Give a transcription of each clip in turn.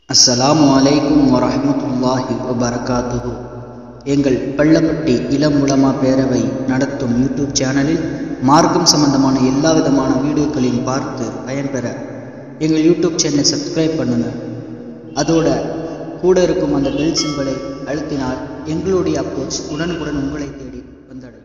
அஸ்ஸலாமு அலைக்கும் வரஹ்மத்துல்லாஹி வபரகாத்துஹு எங்கள் பள்ளப்பட்டி இளம் உலமா பேரவை நடத்தும் யூடியூப் சேனலில் மார்க்கம் சம்பந்தமான எல்லா விதமான வீடியோக்களையும் பார்த்து பயன்பெற எங்கள் யூடியூப் சேனலை சப்ஸ்கிரைப் பண்ணுங்க அதோட கூட இருக்கும் அந்த பெல் சிம்பலை அழுத்தினால் எங்களுடைய அப்ரோச் உடனுக்குடன் உங்களை தேடி வந்தடையும்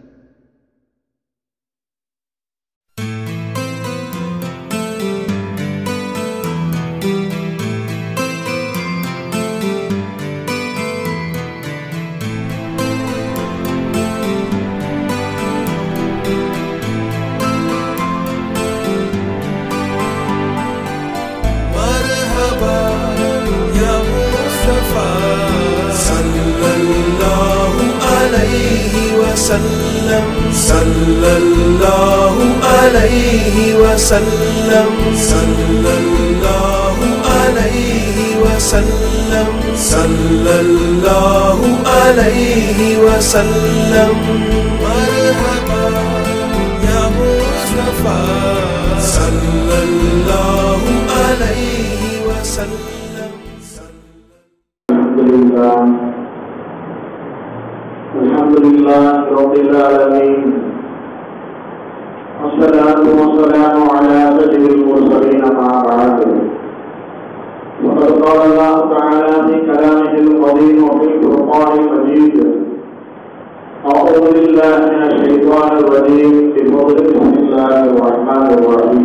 مرحبا يا مصطفى صلى الله عليه وسلم صلى الله عليه وسلم صلى الله عليه وسلم صلى الله عليه وسلم مرحبا يا مصطفى صلى الله عليه وسلم الحمد لله الحمد لله رب العالمين والصلاة والسلام على سيد المرسلين مع بعد وقد قال الله تعالى في كلامه القديم وفي القرآن المجيد أعوذ بالله من الشيطان الرجيم بفضل بسم الله الرحمن الرحيم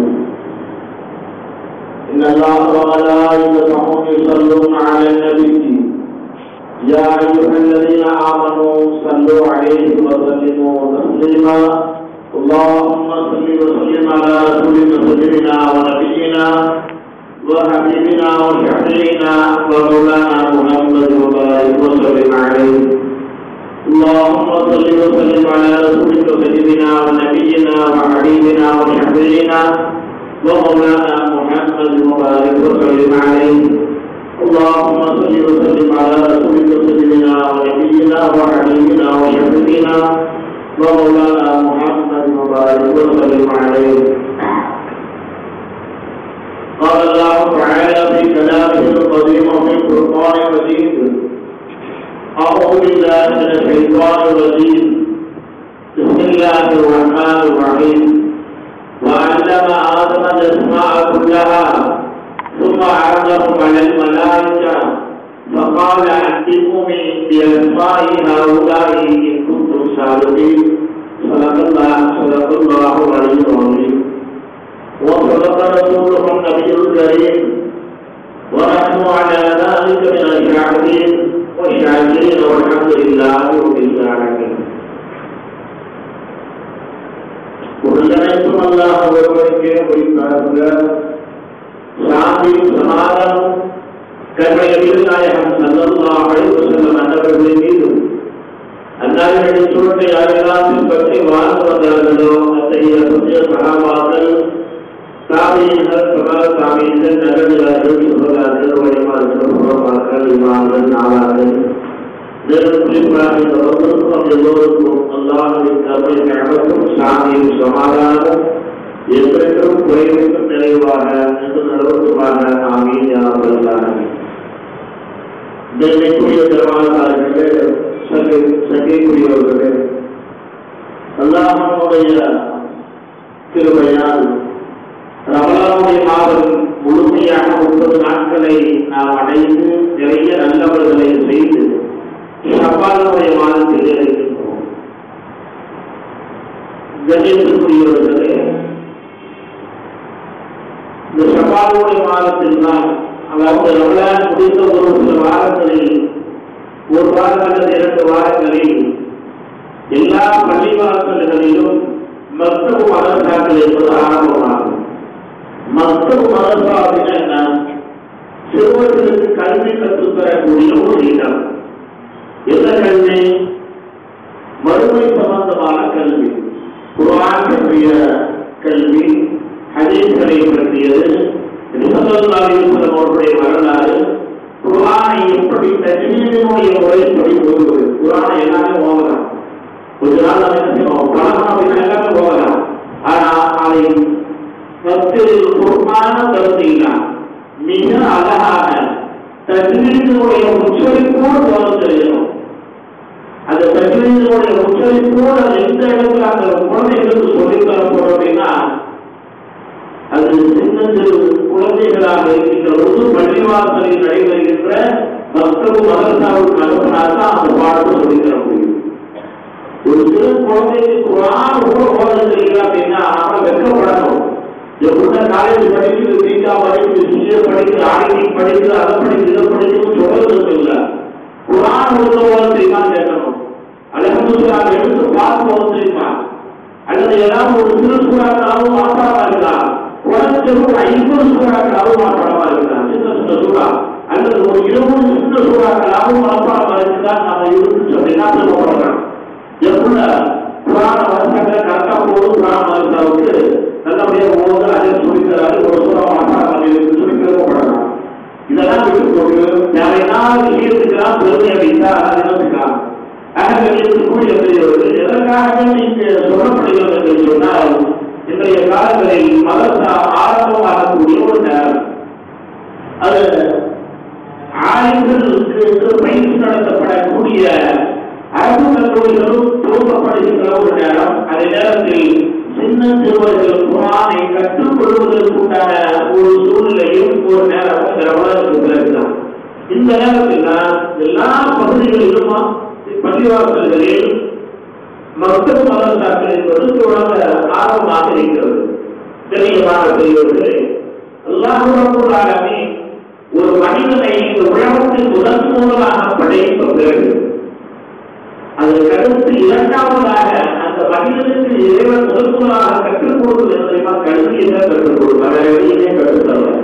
إن الله وملائكته يصلون على النبي يا أيها الذين آمنوا صلوا عليه وسلموا تسليما اللهم صل وسلم على رسولك سيدنا ونبينا وحبيبنا وشفيعنا ومولانا محمد وبارك وسلم عليه اللهم صل وسلم على رسولك سيدنا ونبينا وحبيبنا وشفيعنا ومولانا محمد وبارك وسلم عليه اللهم صل وسلم على رسولك سيدنا ونبينا وحبيبنا وشفيعنا ومولانا محمد وبارك وسلم عليه قال الله تعالى في كلامه القديم وفي القرآن المجيد أعوذ بالله من الشيطان الرجيم بسم الله الرحمن الرحيم وعلم آدم الأسماء كلها ثم عرضهم على الملائكة فقال أنبئوني بأسماء هؤلاء إن كنتم صادقين صدق الله صدق الله العلي العظيم وصدق رسوله النبي الكريم ونحن على ذلك من الشاهدين والشاكرين والحمد لله رب العالمين உள்ளனைத்தும் அல்லாஹ் ஒருவருக்கே குறிப்பாக சாந்தியும் சமாதானம் கண்மையில் நாயகம் சல்லல்லாஹு அலைஹி வஸல்லம் அன்னவர்களின் மீது அன்னாரின் சுருட்டை யாரெல்லாம் பின்பற்றி வாழ்ந்து வந்தார்களோ அத்தகைய புதிய சகாபாக்கள் தாமியங்கள் சமா தாமியங்கள் நகர்கிறார்கள் சுபகார்கள் வழிமார்கள் புறமாக்கள் இமாம்கள் நாளார்கள் மேலும் குறிப்பாக இந்த வகுப்பும் எல்லோருக்கும் அல்லாஹின் கருணை ஞாபகம் சாந்தியும் சமாதானம் என்றென்றும் குறைவுக்கும் நிறைவாக என்று நடவடிக்கையாக ஆமீன் யாவர்களாக நெல்லைக்குரிய ஜமாதார்களே சங்கை சங்கைக்குரியவர்களே அல்லாஹனுடைய திருமையால் ரமலானுடைய மாதம் முழுமையாக முப்பது நாட்களை நாம் அடைந்து நிறைய நல்லவர்களை செய்து ஷபாலுடைய மாதத்தில் இருக்கின்றோம் கணேசக்குரியவர்களே இந்த ஷபாலுடைய மாதத்தில் தான் அதாவது ரமலான் முடிந்த ஒரு சில வாரங்களில் ஒரு வாரம் அல்லது இரண்டு வாரங்களில் எல்லா பள்ளிவாசல்களிலும் மருத்துவ மதரசாக்கள் என்பது ஆரம்பமாகும் மருத்துவ மதரசா அப்படின்னா என்ன சிறுவர்களுக்கு கல்வி கற்றுத்தரக்கூடிய ஒரு இடம் என்ன கல்வி மறுமை சம்பந்தமான கல்வி குரான் பற்றிய கல்வி ஹதீஸ்களை பற்றியது அவர்களுடைய வரலாறு குரானை எப்படி தஜீவினுடைய முறைப்படி ஓதுவது குரானை எல்லாமே ஓதலாம் கொஞ்ச நாள் நம்ம என்ன செய்வோம் பழகம் அப்படின்னா எல்லாமே ஓதலாம் ஆனா அதை பத்து குர்மான கருத்து மிக அழகாக தஜ்வீதினுடைய உச்சரிப்போடு கவனம் செலுத்தணும் அந்த தஜ்வீதினுடைய உச்சரிப்போடு அது எந்த இடத்துல அந்த குழந்தைகளுக்கு சொல்லித் தரப்படும் அப்படின்னா அது சின்ன சிறு குழந்தைகளாக இருக்கின்ற பொழுது பள்ளிவாசலில் நடைபெறுகின்ற மற்றொரு மதரசாவுக்கு அனுப்பினால்தான் அந்த பாடத்தை சொல்லித் தர முடியும் ஒரு சிறு குழந்தைக்கு குரான் கூட ஓத தெரியல அப்படின்னா அவன் வெக்கப்படணும் எப்படின்னா காலேஜ் படிக்குது பிகா படிக்குது சிஏ படிக்குது ஆர்டி படிக்குது அதை படிக்குது இதை படிக்குது சொல்றது இல்ல குரான் ஓத ஓத தெரியுமா கேட்கணும் அலமதுல்லாஹ் எடுத்து பார்த்து ஓத தெரியுமா அல்லது ஏதாவது ஒரு சிறு சூறாக்களாகவும் மாற்றாம இருக்கா குறைஞ்சது ஒரு ஐம்பது சூறாக்களாகவும் மாற்றாம இருக்கா சின்ன சின்ன சூறா அல்லது ஒரு இருபது சின்ன சூறாக்களாகவும் மனப்பாடமா இருக்குதா நாம இருந்து அப்படின்னா சொல்றோம் எப்படின்னா புராண வருஷங்களை கரெக்டா போது புராண வருஷாவுக்கு நல்லபடியாக போது அதை சொல்லிக்கிறாரு ஒரு சூறா மாற்றாம சொல்லி பெருமைப்படலாம் இதெல்லாம் விட்டு போட்டு வேற ஏதாவது விஷயத்துக்கெல்லாம் பெருமை அப்படின்னா அதை யோசிக்கலாம் அகங்களில் பெரியவர்கள் எதற்காக இங்கு சொல்லப்படுகிறது என்று சொன்னால் இன்றைய காலங்களில் மதத்தா ஆரம்பமாகக்கூடிய ஒரு நேரம் அது ஆய்வுகளுக்கு பயிற்சி நடத்தப்படக்கூடிய அரசு கல்லூரிகளும் துவக்கப்படுகின்ற ஒரு நேரம் அதே நேரத்தில் சின்ன சிறுவர்கள் குரானை கற்றுக்கொள்வதற்குண்டான ஒரு சூழ்நிலையும் ஒரு நேரம் இந்த உலகத்துக்கு பிறகுதான் இந்த நேரத்தில் தான் எல்லா பகுதிகளிலும் பள்ளிவாசல்களில் மக்கள் மதத்தாக்கள் என்பது தொடங்க ஆர்வமாக இருக்கிறது தெரியமான பெரியவர்களே அல்லாஹுமே ஒரு மனிதனை இந்த உலகத்தில் முதன் முதலாக படைத்த பிறகு அதற்கடுத்து இரண்டாவதாக அந்த மனிதனுக்கு இறைவன் முதல் முதலாக கற்றுக் கொடுப்பது என்பதை கல்வியை கற்றுக் கொடுப்பார் வேற எதையுமே கற்றுத் தருவார்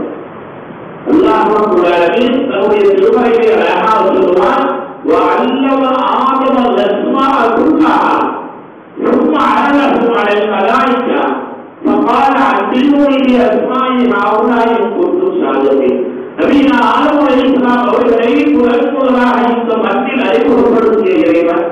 அல்லாஹுமே தன்னுடைய திருமறையை அழகாக சொல்லுவான் وعلم آدم الأسماء كلها ثم عرضهم على الملائكة فقال علموني بأسماء هؤلاء إن كنتم صادقين நவீன ஆலம் அலிஸ்லாம் அவர்களை முதல் முதலாக இந்த மத்தியில் அறிமுகப்படுத்திய இறைவன்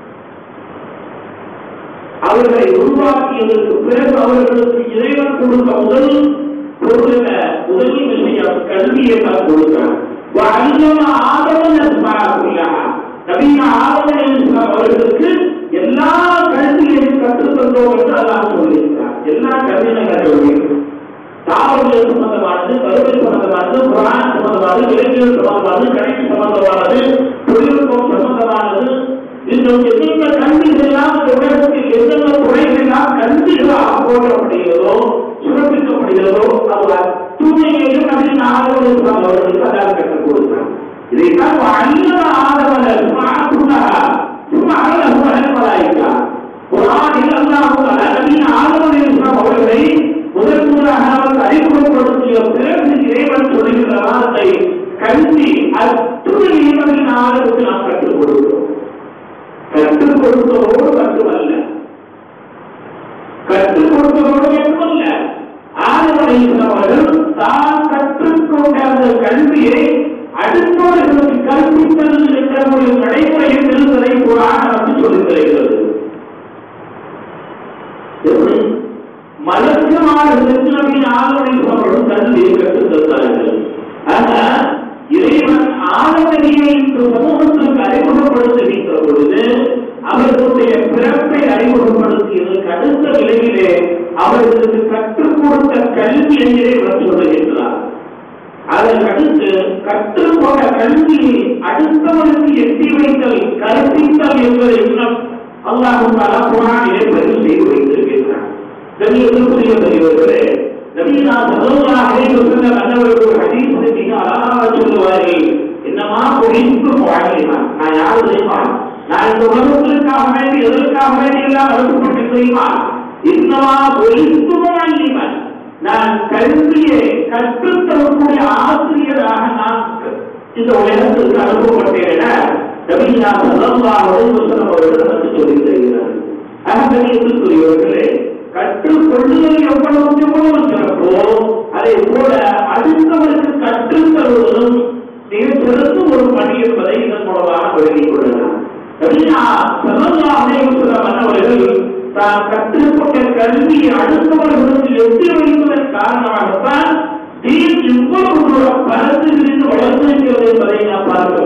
அவர்களை உருவாக்கியதற்கு பிறகு அவர்களுக்கு இறைவன் கொடுத்த முதல் பொருள் என்ன முதல் விஷயம் கல்வியை தான் கொடுத்தார் وعلم آدم الأسماء كلها நவீன ஆதம் அவர்களுக்கு எல்லா கல்வியையும் கற்றுத் தந்தோம் என்று அல்லாஹ் சொல்லியிருக்கிறார் எல்லா கல்வியும் கற்றுக் தாவரவியல் சம்பந்தமானது கருவியல் சம்பந்தமானது புராணம் சம்பந்தமானது விலங்கியல் சம்பந்தமானது கணினி சம்பந்தமானது தொழில்நுட்பம் சம்பந்தமானது இன்னும் எந்தெந்த கல்விகள் எல்லாம் இந்த உலகத்தில் எந்தெந்த துறைகள் எல்லாம் கல்விகளாக போற்றப்படுகிறதோ சுரப்பிக்கப்படுகிறதோ அவர் அத்துணையையும் நவீன ஆதரவு அவர்களுக்கு அதான் கற்றுக் கொடுத்தார் இதைத்தான் அல்ல ஆதவன சும்மா சும்மா அழகு அழகலாயிருக்கா குரானில் அல்லாஹ் நவீன ஆதரவு அவர்களை முதல் முதலாக அவர் அறிமுகப்படுத்திய பிறகு இறைவன் சொல்லுகிற வார்த்தை கல்வி அத்துணையையும் நவீன ஆதரவுக்கு நாம் கற்றுக் கொடுக்கிறோம் கற்றுக் கொடுத்ததோடு மட்டுமல்ல கற்றுக் கொடுத்ததோடு மட்டுமல்ல ஆதவனை அவர்கள் தான் கற்றுக்கொண்ட அந்த கல்வியை அடுத்தவர்களுக்கு கற்பித்தல் என்ற ஒரு நடைமுறையில் இருந்ததை குரான் நமக்கு சொல்லித் தருகிறது எப்படி மலர்க்கமான செஞ்சமின் ஆதவனை அவர்களும் கல்வியை கற்றுத் தந்தார்கள் ஆக இறைவன் ஆதவனையை இந்த சமூகத்திற்கு அறிமுகப்படுத்துகின்ற பொழுது அவர்களுடைய பிறப்பை அறிமுகப்படுத்தியதற்கு அடுத்த நிலையிலே அவர்களுக்கு கற்றுக் கொடுத்த கல்வியை இறைவன் சொல்லுகின்றார் அதற்கடுத்து கற்றுக்கொண்ட கல்வியை அடுத்தவருக்கு எட்டி வைத்தல் கற்பித்தல் என்பதை இன்னும் அல்லாஹும் குரானிலே பதிவு செய்து வைத்திருக்கின்றார் கண்ணியத்திற்குரிய பெரியவர்களே நபீனா சதோலாக சொன்ன நல்லவர்கள் ஒரு ஹதீஸ் மிக அழகாக சொல்லுவார்கள் என்னமா குறிப்பு வாழ்கிறான் நான் யாரு தெரியுமா நான் இந்த உலகத்திற்காக வேண்டி எதற்காக வேண்டி எல்லாம் அனுப்பப்பட்டு தெரியுமா இன்னமா குறிப்பு வாழ்கிறான் நான் கல்வியை கற்றுத்தரக்கூடிய ஆசிரியராக நான் இந்த உலகத்திற்கு அனுப்பப்பட்டேன் நபீனா சதோலாக அவர்கள் நமக்கு சொல்லித் தருகிறார்கள் அகங்கரியத்துக்குரியவர்களே கற்றுக்கொள்ளுதல் எவ்வளவு எவ்வளவு சிறப்போ அதை போல அடுத்தவருக்கு கற்றுத் தருவதும் மிக சிறந்த ஒரு பணி என்பதை இதன் மூலமாக விளங்கிக் கொள்ளலாம் மன்னவர்கள் தான் கற்றுக்கொண்ட கல்வியை அடுத்தவர்களுக்கு எட்டி வைப்பதன் காரணமாகத்தான் தீன் இவ்வளவு தூரம் பறந்து விரிந்து வளர்ந்திருக்கிறது என்பதை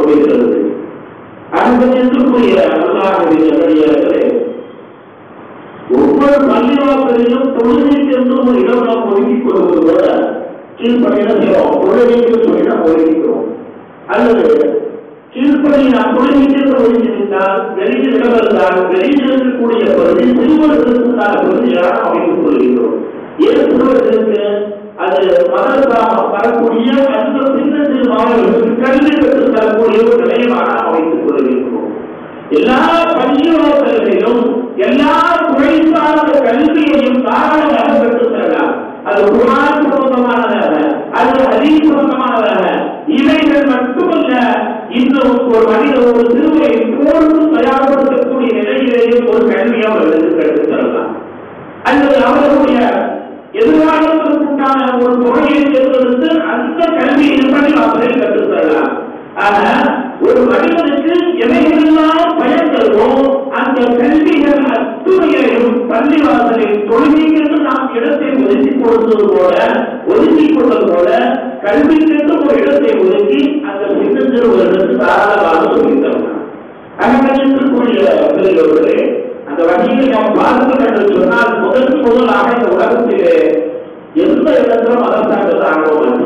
முடிகிறது அன்பத்திற்குரிய அல்லாஹுடைய நல்லடியார்களே ஒவ்வொரு பள்ளிவாசலிலும் தொழுகைக்கு என்று ஒரு இடம் நாம் ஒதுக்கிக் கொள்வது போல கீழ்ப்பணியில செய்வோம் தொழுகைக்கு சொல்லி நாம் ஒதுக்கிக்கிறோம் அல்லது கீழ்ப்பணி நாம் தொழுகைக்கு என்று ஒதுக்கிவிட்டால் வெளியில் இடம் இருந்தால் வெளியில் இருக்கக்கூடிய பகுதி சிறுவர்களுக்கான பகுதியாக அமைத்துக் கொள்கிறோம் ஏன் சிறுவர்களுக்கு அது மதத்தாக வரக்கூடிய அந்த சின்ன சிறு மாணவர்களுக்கு கல்வி கற்றுத் தரக்கூடிய ஒரு நிலையமாக அமைத்துக் கொள்கின்றோம் எல்லா பள்ளிவாசல்களிலும் எல்லா துறை சார்ந்த கல்வியையும் தாராளமாக பெற்றுத் தரலாம் அது குரான் சம்பந்தமானதாக அது ஹதீஸ் சம்பந்தமானதாக இவைகள் மட்டுமல்ல இன்னும் ஒரு மனிதர் ஒரு சிறுவை போர்ந்து தயார்படுத்தக்கூடிய நிலையிலேயும் ஒரு கல்வியை அவர்களுக்கு கற்றுத் தரலாம் அல்லது அவர்களுடைய எதிர்காலத்திற்குண்டான ஒரு துறையை தேர்ந்தெடுத்து அந்த கல்வியை பள்ளிவாசலில் கற்றுத் தரலாம் ஆக ஒரு மனிதனுக்கு எவைகளெல்லாம் பயன் தருமோ அந்த கல்விகள் அத்துணையையும் பள்ளிவாசலில் தொழுகைக்கென்று நாம் இடத்தை ஒதுக்கி கொடுத்தது போல ஒதுக்கி கொண்டது போல கல்விக்கென்று ஒரு இடத்தை ஒதுக்கி அந்த சின்ன சிறுவர்களுக்கு தாராளமாக சொல்லித்தரலாம் அகமதிக்கக்கூடிய பெரியவர்களே அந்த வகையில் நாம் பார்த்தோம் என்று சொன்னால் முதல் முதலாக இந்த உலகத்திலே எந்த இடத்திலும் அரசாங்கத்தில் ஆர்வம்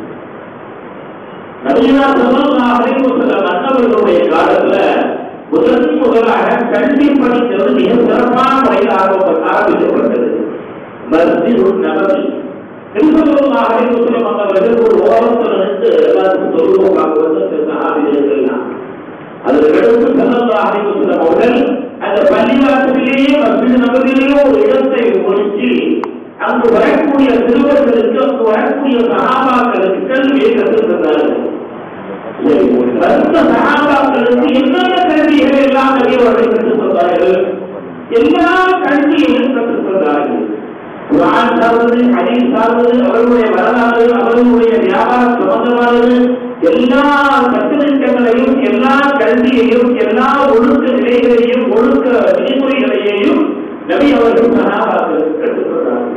நவீனா சொல்லலாம் சில மன்னவர்களுடைய காலத்துல முதல் முதலாக கல்வி படிக்கிறது மிக சிறப்பான முறையில் ஆரம்ப ஆரம்பிக்கப்பட்டது மஸ்ஜிது நபவி திருப்பூர்லாம் சில மன்னவர்கள் ஒரு ஓரத்தில் நின்று எல்லாத்துக்கும் சொல்லுவோம் வந்து சகாபிதர்கள்லாம் அதில் எடுத்து செல்லல்லா அலிவசலம் அவர்கள் அந்த பள்ளிவாசலிலேயே மஸ்ஜித் நபரிலேயே ஒரு இடத்தை ஒதுக்கி அங்கு வரக்கூடிய சிறுவர்களுக்கு அங்கு வரக்கூடிய சகாபாக்களுக்கு கல்வியை கற்றுத்தந்தார்கள் அந்த சகாபாக்களுக்கு என்னென்ன கல்விகளை எல்லாம் நபியவர்கள் கற்றுத் தந்தார்கள் எல்லா கல்வியையும் கற்றுத் தந்தார்கள் குரான் சார்ந்தது ஹதீஸ் சார்ந்தது அவர்களுடைய வரலாறு அவர்களுடைய வியாபாரம் சம்பந்தமானது எல்லா கட்டுத்திட்டங்களையும் எல்லா கல்வியையும் எல்லா ஒழுக்க நிலைகளையும் ஒழுக்க விதிமுறைகளையும் நபி அவர்கள் சகாபாக்களுக்கு கற்றுக் தந்தார்கள்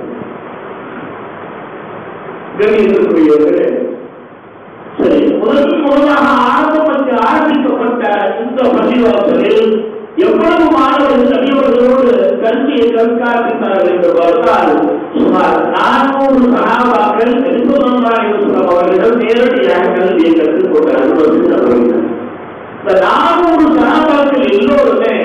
கண்ணியத்திற்குரியவர்களே சரி முதல் முதலாக ஆரம்பப்பட்டு ஆரம்பிக்கப்பட்ட இந்த பள்ளிவாசலில் எவ்வளவு மாணவர்கள் நபியவர்களோடு கல்வியை கற்காட்டினார்கள் என்று பார்த்தால் சுமார் நானூறு சகாபாக்கள் எண்பதாயிரம் அவர்களிடம் நேரடியாக கல்வியை கற்றுக்கொண்ட அனுபவத்தில் அவர்கள் இந்த நானூறு சகாபாக்கள் எல்லோருமே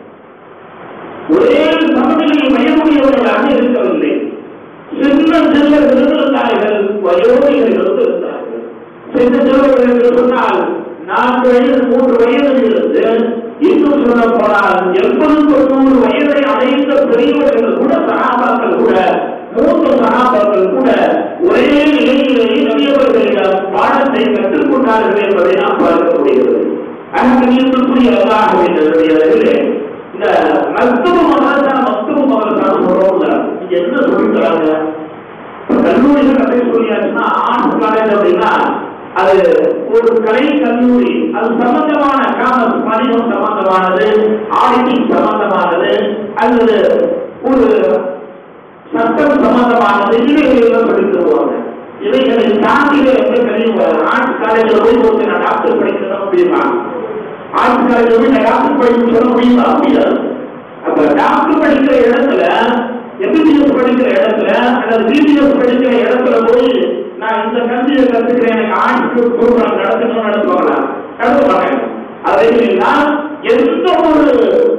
ஒரே சமநிலையில் வயதுடையவர்களாக இருக்கவில்லை சின்ன சின்ன விருந்திருந்தார்கள் வயோதிகள் இருந்தார்கள் சின்ன சிறுவர்கள் என்று சொன்னால் நான்கு வயது மூன்று வயதில் இருந்து இன்னும் சொல்ல போனால் எண்பது தொண்ணூறு வயதை அடைந்த பெரியவர்கள் கூட சகாபாக்கள் கூட மூன்று சகாபாக்கள் கூட ஒரே நிலையிலேயே நபியவர்களிடம் பாடத்தை கற்றுக்கொண்டார்கள் என்பதை நாம் பார்க்க முடிகிறது அங்கீகரிக்கக்கூடிய அல்லாஹ் என்னுடைய இந்த மருத்துவ மகரசா மருத்துவ மகரசா சொல்றோம்ல நீங்க என்ன சொல்லி தராங்க கல்லூரிகள் கதை சொல்லியாச்சுன்னா ஆர்ட்ஸ் காலேஜ் அப்படின்னா அது ஒரு கலை கல்லூரி அது சம்பந்தமான காமர்ஸ் வணிகம் சம்பந்தமானது ஆடிட்டிங் சம்பந்தமானது அல்லது ஒரு சட்டம் சம்பந்தமானது இவைகளெல்லாம் சொல்லி தருவாங்க இவைகளை தாண்டிய எந்த கல்வியும் ஆர்ட்ஸ் காலேஜில் போய் ஒருத்தர் நான் டாக்டர் படிக்கணும் அப்படின்னா ஆர்ட்ஸ் காலேஜில் போய் நான் டாக்டர் படிக்கணும் சொல்ல முடியுமா முடியாது அப்ப டாக்டர் படிக்கிற இடத்துல எம்பிபிஎஸ் படிக்கிற இடத்துல அல்லது பிபிஎஸ் படிக்கிற இடத்துல போய் நான் இந்த கல்வியை கத்துக்கிறேன் எனக்கு ஆட்சி ப்ரோக்ராம் நடத்தணும் நடத்துவாங்களா நடத்த மாட்டேன் அதைனா எந்த ஒரு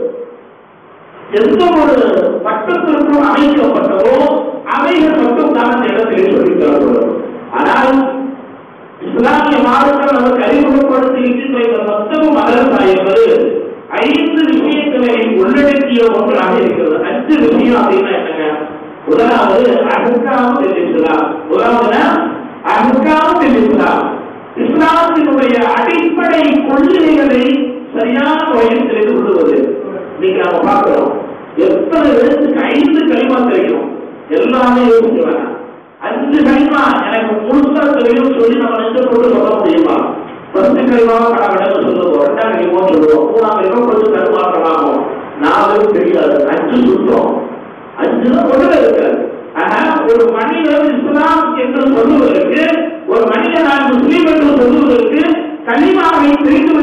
எந்த ஒரு பட்டத்திற்கும் அமைக்கப்பட்டதோ அவைகள் மட்டும் தான் அந்த இடத்திலே சொல்லித் தரப்படும் ஆனால் இஸ்லாமிய மார்க்கம் நமக்கு அறிமுகப்படுத்தி இருக்கின்ற இந்த மொத்தமும் மதரசா என்பது ஐந்து விஷயங்களை உள்ளடக்கிய ஒன்றாக இருக்கிறது அஞ்சு விஷயம் அப்படின்னா என்னங்க முதலாவது அகக்காம் இஸ்லாம் முதலாவது அகக்காம் இஸ்லாம் இஸ்லாத்தினுடைய அடிப்படை கொள்கைகளை சரியான முறையில் தெரிந்து கொள்வது இன்னைக்கு நாம பார்க்கிறோம் எத்தனை எழுத்துக்கு ஐந்து களிமா தெரியும் எல்லாமே யோசிக்க வேணாம் அஞ்சு களிமா எனக்கு முழுசா தெரியும் சொல்லி நம்ம நெஞ்ச போட்டு சொல்ல முடியுமா ஃபர்ஸ்ட் களிமாவை கடவுள் சொல்லுவோம் ரெண்டாம் களிமா சொல்லுவோம் மூணாம் களிமா கொஞ்சம் தருமாற்றமாகும் நாலு தெரியாது அஞ்சு சுத்தம் அஞ்சு தான் ஒன்றுல இருக்காது ஆனா ஒரு மனிதன் இஸ்லாம் என்று சொல்லுவதற்கு ஒரு மனிதன் நான் முஸ்லீம் என்று சொல்லுவதற்கு கலிமாவை தெரிந்து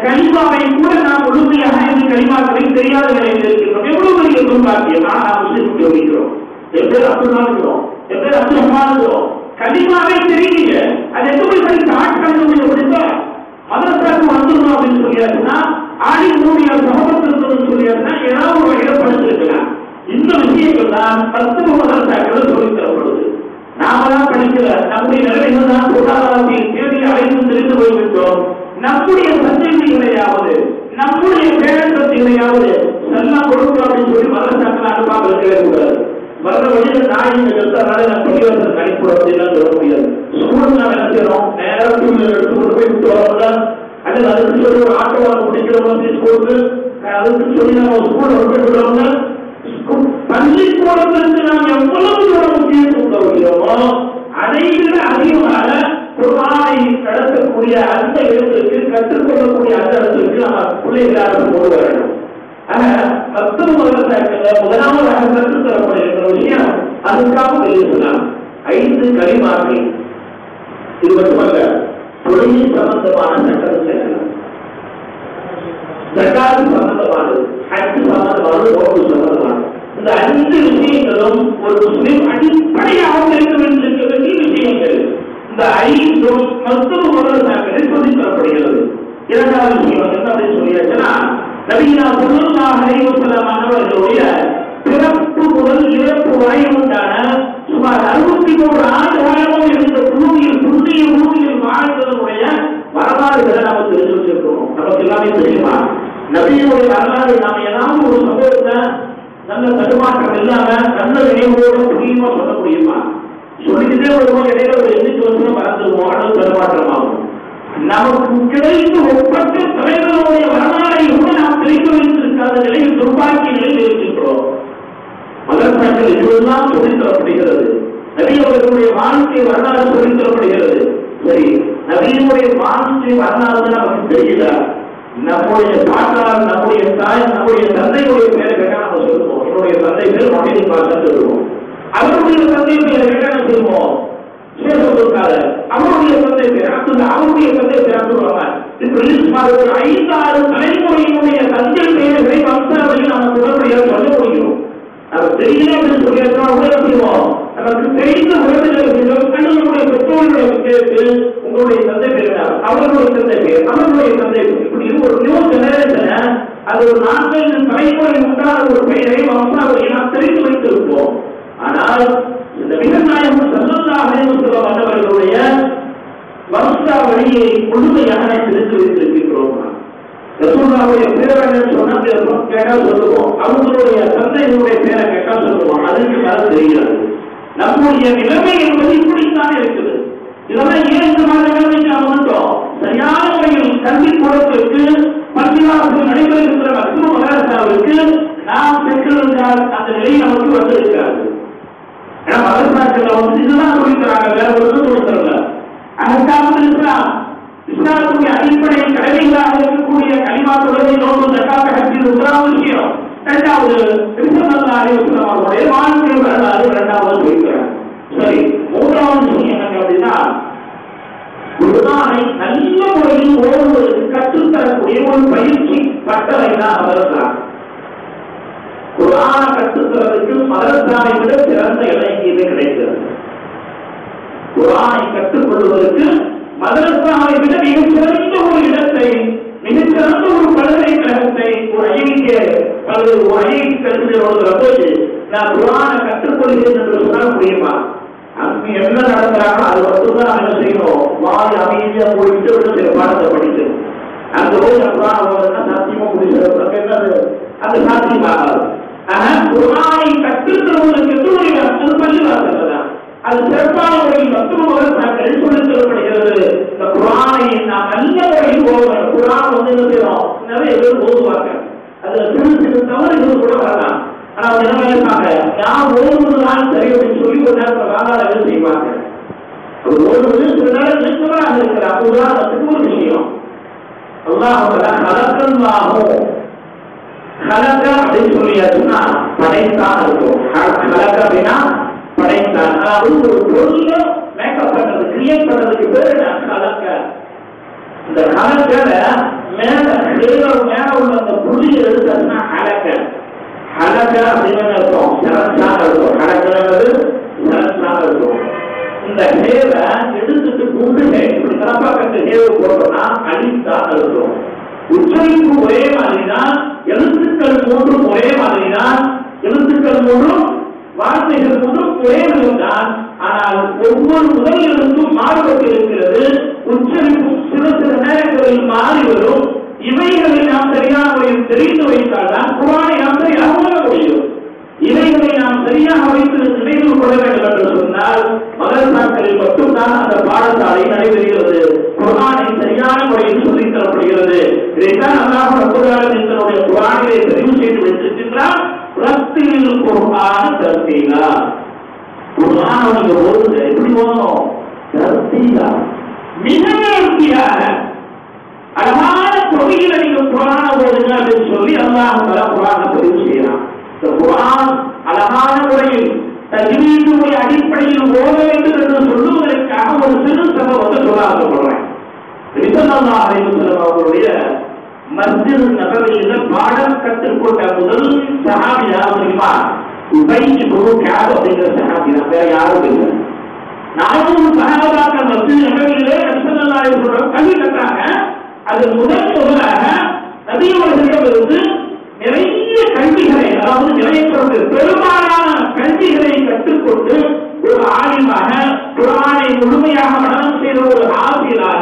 கலிமாவை கூட நாம் முழுமையாக இந்த கலிமாக்களை தெரியாத நிலையில் இருக்கிறோம் எவ்வளவு பெரிய துர்பாக்கியம் ஆனால் நாம் முஸ்லிம் ஜோதிக்கிறோம் என் பேர் அப்துல்லா இருக்கிறோம் என் பேர் அப்துல் ரஹ்மான் இருக்கிறோம் கலிமாவே தெரியல அது எப்படி போய் தாட்கள் முடிந்த மதரசாக்கு வந்துடணும் அப்படின்னு சொல்லியாச்சுன்னா ஆடி மூடிய சமபத்து இருக்கணும்னு சொல்லியாச்சுன்னா ஏதாவது ஒரு வகையில படிச்சிருக்கலாம் இந்த விஷயங்கள் தான் பத்து மதரசாக்கள் சொல்லித் தரப்படுது நாம தான் படிக்கல நம்முடைய நிலைமைகள் தான் பொருளாதாரத்தில் தேடி அடைந்து தெரிந்து போய்விட்டோம் நம்முடைய சந்தேகங்களையாவது நம்முடைய பேரன்பத்தைகளையாவது செல்லம் கொடுக்கும் அப்படின்னு சொல்லி மதரசாக்கள் அனுப்பாமல் இருக்கவே கூடாது வர்ற வழியில் நான் இங்க எடுத்தனால நான் பள்ளிவாசல் கணிப்பு அப்படிலாம் சொல்ல முடியாது ஸ்கூல் நான் என்ன செய்யறோம் நேரம் டூ வீலர் எடுத்து கொண்டு போய் விட்டு வரோம்ல அல்லது அதுக்கு சொல்லி ஒரு ஆட்டோ வாங்க பிடிக்கிறோம் ஸ்கூலுக்கு அதுக்கு சொல்லி நம்ம ஸ்கூல் விட்டு விடுறோம்ல பள்ளிக்கூடத்திற்கு நாம் எவ்வளவு தூரம் முக்கியத்துவம் தருகிறோமோ அதை விட அதிகமாக குர்ஆனை கடத்தக்கூடிய அந்த இடத்திற்கு கற்றுக்கொள்ளக்கூடிய அந்த இடத்திற்கு நம்ம பிள்ளைகளாக கொண்டு வரணும் ஆனா மருத்துவ மதரசாக்கள முதலாவதாக கற்றுத் தரப்படுகின்ற விஷயம் அதுக்காக வெளியே சொன்னார் ஐந்து கலிமாக்கள் இது மட்டுமல்ல தொழில் சம்பந்தமான சட்டம் சேர்க்கலாம் ஜக்காத்து சம்பந்தமானது ஹஜ் சம்பந்தமானது நோக்கு சம்பந்தமானது இந்த அஞ்சு விஷயங்களும் ஒரு முஸ்லிம் அடிப்படையாக தெரிந்து வைத்திருக்க வேண்டிய விஷயங்கள் இந்த ஐந்தும் மருத்துவ மதரசாக்களில் சொல்லித் தரப்படுகிறது இரண்டாவது விஷயம் என்ன அப்படின்னு சொல்லியாச்சுன்னா நவீனா சொல்லுல்லாஹ் அலைவசலம் அவர்களுடைய பிறப்பு முதல் இறப்பு வரை உண்டான சுமார் அறுபத்தி மூன்று ஆண்டு காலமும் இருந்த பூமியில் புண்ணிய பூமியில் வாழ்ந்ததனுடைய வரலாறுகளை நாம தெரிஞ்சு வச்சிருக்கிறோம் நமக்கு எல்லாமே தெரியுமா நபியுடைய வரலாறு நாம ஏதாவது ஒரு சம்பவத்தை நல்ல தடுமாற்றம் இல்லாம நல்ல நினைவோடு துணியுமா சொல்ல முடியுமா சொல்லிக்கிட்டே வருவோம் இடையில ஒரு எண்ணூத்தி வருஷம் மறந்துடுவோம் அளவு தடுமாற்றமாகும் நமக்கு கிடைத்த ஒப்பற்ற தலைவர்களுடைய வரலாறை கூட நாம் தெரிந்து வைத்திருக்காத நிலையில் துர்பாக்கிய நிலையில் இருக்கின்றோம் மதரசாக்கள் இதுவெல்லாம் சொல்லித் தரப்படுகிறது நபியவர்களுடைய வாழ்க்கை வரலாறு சொல்லித் தரப்படுகிறது சரி நபியினுடைய வாழ்க்கை வரலாறு தான் நமக்கு தெரியல நம்முடைய பாட்டார் நம்முடைய தாய் நம்முடைய தந்தையுடைய பேரை கேட்டா நம்ம சொல்லுவோம் என்னுடைய தந்தை பேர் மொழியின் பாசம் சொல்லுவோம் அவருடைய தந்தை பேரை கேட்டா நம்ம சொல்லுவோம் சேஷத்துக்காக அவருடைய தந்தை பேர் அப்துல்லா அவருடைய தந்தை பேர் அப்துல் ரஹ்மான் இப்படி ஒரு ஐந்தாறு தலைமுறையினுடைய தந்தை பெயர்களை வம்சாவளியில் நம்ம தொடர்புடையாக சொல்ல முடியும் நமக்கு தெரியல அப்படின்னு சொல்லி உடனே செய்வோம் நமக்கு தெரிந்த உறவினர்கள் கண்ணனுடைய பெற்றோர்களுடைய கேட்டு உங்களுடைய தந்தை பேர் என்ன? அவர்களுடைய தந்தை பேர் அவர்களுடைய தந்தை பேர். இப்படி ஒரு நியூ ஜெனரேஷனை அது ஒரு நான்கு தலைமுறை உண்டான ஒரு பெயரை வம்சாவளியை நாம் தெரிந்து வைத்திருப்போம் ஆனால் இந்த மிகநாயகம் சல்லல்லா அலைவசல்ல வந்தவர்களுடைய வம்சாவளியை முழுமையாக தெரிந்து வைத்திருக்கின்றோம் ரசூல்லாவுடைய பேரை சொன்னா கேட்டா சொல்லுவோம் அவங்களுடைய தந்தையினுடைய பேரை கேட்டா சொல்லுவோம் அதுக்கு மேல தெரியாது நம்முடைய நிலைமை என்பது இப்படித்தான் இருக்குது இதெல்லாம் ஏன் இந்த மாதிரி நிலைமைக்கு நாம் வந்துட்டோம் சரியான முறையில் கல்வி கூடத்திற்கு பள்ளிவாசல் நடைபெறுகின்ற மருத்துவ மதரசாவிற்கு நாம் பெற்றிருந்தால் அந்த நிலை நமக்கு வந்திருக்காது ஏன்னா மதரசாக்கள் வந்து இதுதான் சொல்லிக்கிறாங்க வேற ஒன்றும் சொல்லித்தரல அதுக்காக இஸ்லாம் இஸ்லாத்துடைய அடிப்படை கடமைகளாக இருக்கக்கூடிய கலிமா தொழுகை நோக்கு ஜக்காத்த ஹஜ்ஜின் முதலாவது விஷயம் இரண்டாவது திருப்பநல்லா அலிவசலம் அவருடைய வாழ்க்கை வரலாறு இரண்டாவது சொல்லிக்கிறார் சரி மூன்றாவது விஷயம் என்னங்க அப்படின்னா குர்ஆனை நல்ல முறையில் ஓடுவதற்கு கற்றுத்தரக்கூடிய ஒரு பயிற்சி பட்டறை தான் மதரசா குர்ஆனை கற்றுத்தரதுக்கு மதரசாவை விட சிறந்த இடம் எங்கேயுமே கிடைக்கிறது குர்ஆனை கற்றுக்கொள்வதற்கு மதரசாவை விட மிக சிறந்த ஒரு இடத்தை மிக சிறந்த ஒரு பல்கலைக்கழகத்தை ஒரு ஐஐடிய அல்லது ஒரு ஐஐடி கல்வி ஓடுகிற போது நான் குரானை கற்றுக்கொள்கிறேன் என்று சொல்ல முடியுமா அங்க என்ன நடக்கிறாங்களோ அது மட்டும்தான் நம்ம என்ன செய்யணும் வாய் அமைதியா போயிட்டு விட சில பாடத்தை படிச்சு அங்க போய் நான் குரான் ஓதுனா சாத்தியமா முடிச்சு என்னது அது சாத்தியமாகாது ஆனா குரானை கற்றுத்தருவதற்கு என்று ஒரு அது பள்ளிவாசல் தான் அது சிறப்பான முறையில் மருத்துவ மதரசாக்கள் சொல்லித் தரப்படுகிறது இந்த குரானை நாம் நல்ல முறையில் ஓதுவோம் குரான் வந்து என்ன செய்யறோம் நிறைய பேர் ஓதுவாங்க அதுல சிறு சிறு தவறுகள் கூட வரலாம் ஆனா அவங்க என்ன நினைப்பாங்க நான் ஓதுவதுதான் சரி அப்படின்னு சொல்லி ஒரு நேரத்தில் வாதாடங்கள் செய்வாங்க ஒரு ஓடுவது சில நேரம் நிச்சயமாக இருக்கிறார் உதாரணத்துக்கு ஒரு விஷயம் அல்லாஹ் கலக்கல்லாகும் கலக்க அப்படின்னு சொல்லியாச்சுன்னா படைத்தான் இருக்கும் கலக்க அப்படின்னா படைத்தான் அதாவது ஒரு பொருள மேக்கப் பண்றது கிரியேட் பண்றதுக்கு பேரு என்ன கலக்க இந்த கலக்கல மேல ஹேல மேல உள்ள அந்த புள்ளியை எடுத்தாச்சுன்னா ஹலக்க ஹலக்க அப்படின்னு அர்த்தம் சரத்தான் அர்த்தம் ஹலக்கிறது சரத்தான் அர்த்தம் இந்த ஹேல எடுத்துட்டு குண்டு ஹே இப்படி தலப்பாக்கத்து ஹேவு போட்டோம்னா அழித்தான் அர்த்தம் உச்சரிப்பு ஒரே மாதிரிதான் எழுத்துக்கள் மூன்றும் ஒரே மாதிரிதான் எழுத்துக்கள் மூன்றும் வார்த்தைகள் மூன்றும் ஒரே விதம்தான் ஆனால் ஒவ்வொரு முதல் எழுத்தும் மாறுபட்டு இருக்கிறது உச்சரிப்பும் சில சில நேரங்களில் மாறி வரும் இவைகளை நாம் சரியான முறையில் தெரிந்து வைத்தால்தான் குரானை நாம் சரியாக உணர முடியும் இவைகளை நாம் சரியாக வைத்து நினைவில் கொள்ள வேண்டும் என்று சொன்னால் மதரசாக்களில் மட்டும்தான் அந்த பாடசாலை நடைபெறுகிறது குரானை சரியான முறையில் சொல்லித் தரப்படுகிறது இதைத்தான் அல்லாஹ் ரப்பல் எங்களுடைய குரானிலே தெரிவு செய்து வைத்திருக்கின்றார் ரத்தில் குரான தர்த்தீலா குரான் நீங்க ஓதுங்க எப்படி ஓதணும் தர்த்தீலா மிக நேர்த்தியாக அழகான தொகையில நீங்க குரான ஓதுங்க அப்படின்னு சொல்லி அல்லாஹ் பல குரான பதிவு செய்யலாம் இந்த குரான் அழகான முறையில் தஜ்வீதுடைய அடிப்படையில் ஓத வேண்டும் என்று சொல்லுவதற்காக ஒரு சிறு சம்பவத்தை சொல்ல ஆசைப்படுறேன் ரிசல்லா அலைவசலம் அவர்களுடைய மஸ்ஜித் நபவியில பாடம் கற்றுக்கொண்ட முதல் சஹாபி யார் தெரியுமா உபைக்கு குரு கேப் அப்படிங்கிற சஹாபி தான் வேற யாரும் இல்லை நானூறு சகாபாக்கள் மஸ்ஜித் நபவியிலே ரிசல்லா அலைவசலம் கல்வி கற்றாங்க அது முதல் முதலாக நபியவர்களிடமிருந்து நிறைய கல்விகளை அதாவது நிறைய சொல்றது பெரும்பாலான கல்விகளை கற்றுக்கொண்டு ஒரு ஆலிமாக குரானை முழுமையாக மனநம் செய்த ஒரு ஆசிரியராக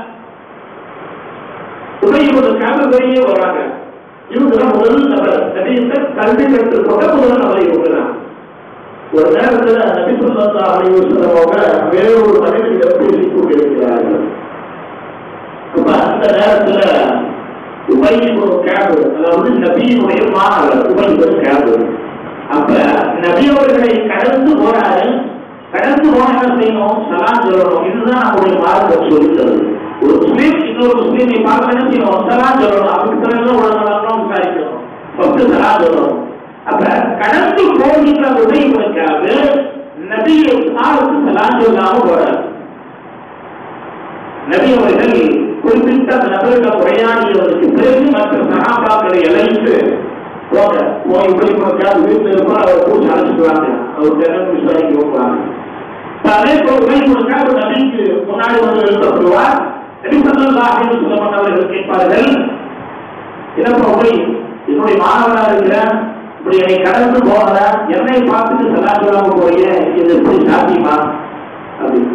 உபயோகத்துக்காக வெளியே வராங்க இவங்க முதல் நபர் நபியிட்ட கல்வி கற்றுக்கொண்ட முதல் நபர் இவங்க தான் ஒரு நேரத்தில் நபி சொல்லா அலைவசலமாக வேற ஒரு மனிதனிடம் பேசிக் கொண்டிருக்கிறார்கள் அப்ப அந்த நேரத்துல உபயம் ஒரு கேபு அதாவது நபியினுடைய மாணவர் உபயம் ஒரு கேபு அப்ப நபி அவர்களை கடந்து போறாரு கடந்து போன என்ன செய்யணும் சலாம் சொல்லணும் இதுதான் நம்முடைய மார்க்கம் சொல்லுகிறது ஒரு முஸ்லீம் இன்னொரு முஸ்லீமை பார்க்க என்ன செய்யணும் சலாம் சொல்லணும் அப்படி பிறகு உலகம் விசாரிக்கணும் ஃபர்ஸ்ட் சலாம் சொல்லணும் அப்ப கடந்து போகின்ற உதயங்களுக்காக நபியை ஆளுக்கு சலாம் சொல்லாம போறாரு நபி அவர்கள் குறிப்பிட்ட அந்த நபரிடம் உரையாடியதற்கு பிறகு மற்ற சகாபாக்களை அழைத்து போங்க போய் இப்படி போச்சாது வீட்டில் இருப்போம் அவர் பூச்சி அழைச்சிட்டு அவர் திறன் விசாரிக்க போகிறாங்க அதே போல் உரை கொடுக்க ஒரு நபிக்கு முன்னாடி வந்து எழுதப்படுவார் நபி சல்லாஹ் சொல்லப்பட்ட அவர்கள் கேட்பார்கள் என்னப்பா உரை என்னுடைய மாணவனாக இருக்கிறேன் இப்படி என்னை கடந்து போகிற என்னை பார்த்துட்டு சலா சொல்லாம போறீங்க இது எப்படி சாத்தியமா அப்படின்னு